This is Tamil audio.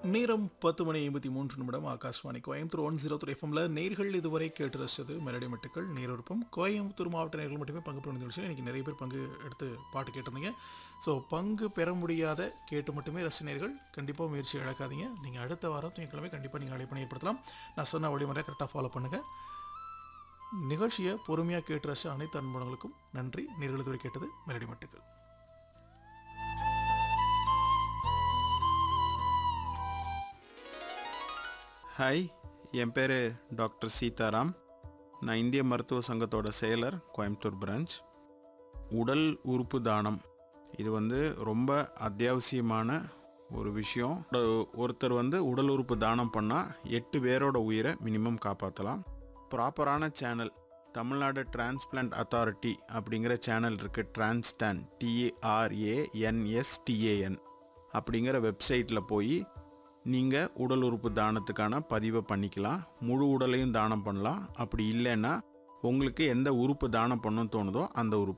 நேரம் பத்து மணி ஐம்பத்தி மூன்று நிமிடம் Akashvani Coimbatore one zero three எஃப்எம்ல நேர்கள் இதுவரை கேட்டு ரசிச்சது மெலடி மெட்டுக்கள் நேரொருப்பம் கோயம்புத்தூர் மாவட்ட நேர்கள் மட்டுமே பங்கு பெறும் நிகழ்ச்சியில் இன்னைக்கு நிறைய பேர் பங்கு எடுத்து பாட்டு கேட்டிருந்தீங்க ஸோ பங்கு பெற முடியாத கேட்டு மட்டுமே ரசிகர்கள் கண்டிப்பாக முயற்சி இழக்காதீங்க நீங்கள் அடுத்த வாரம் திங்கட்கிழமை கண்டிப்பாக நீங்கள் அழைப்பணி ஏற்படுத்தலாம் நான் சொன்ன வழிமுறை கரெக்டாக ஃபாலோ பண்ணுங்கள் நிகழ்ச்சியை பொறுமையாக கேட்டு ரசிச்ச அனைத்து அன்புகளுக்கும் நன்றி நேர்கள் இதுவரை கேட்டது மெலடி மெட்டுக்கள் ஹாய் என் பேர் டாக்டர் சீதாராம் நான் இந்திய மருத்துவ சங்கத்தோட செயலர் கோயம்புத்தூர் பிரான்ச் உடல் உறுப்பு தானம் இது வந்து ரொம்ப அத்தியாவசியமான ஒரு விஷயம் ஒரு- ஒருத்தர் வந்து உடல் உறுப்பு தானம் பண்ணால் எட்டு பேரோட உயிரை மினிமம் காப்பாற்றலாம் ப்ராப்பரான சேனல் தமிழ்நாடு டிரான்ஸ்பிளான்ட் அத்தாரிட்டி அப்படிங்கிற சேனல் இருக்குது டிரான்ஸ்டான் டிஏஆர்ஏஎன்எஸ்டிஏஎன் அப்படிங்கிற வெப்சைட்டில் போய் நீங்கள் உடல் உறுப்பு தானத்துக்கான பதிவை பண்ணிக்கலாம் முழு உடலையும் தானம் பண்ணலாம் அப்படி இல்லைன்னா உங்களுக்கு எந்த உறுப்பு தானம் பண்ணணும்னு தோணுதோ அந்த உறுப்பு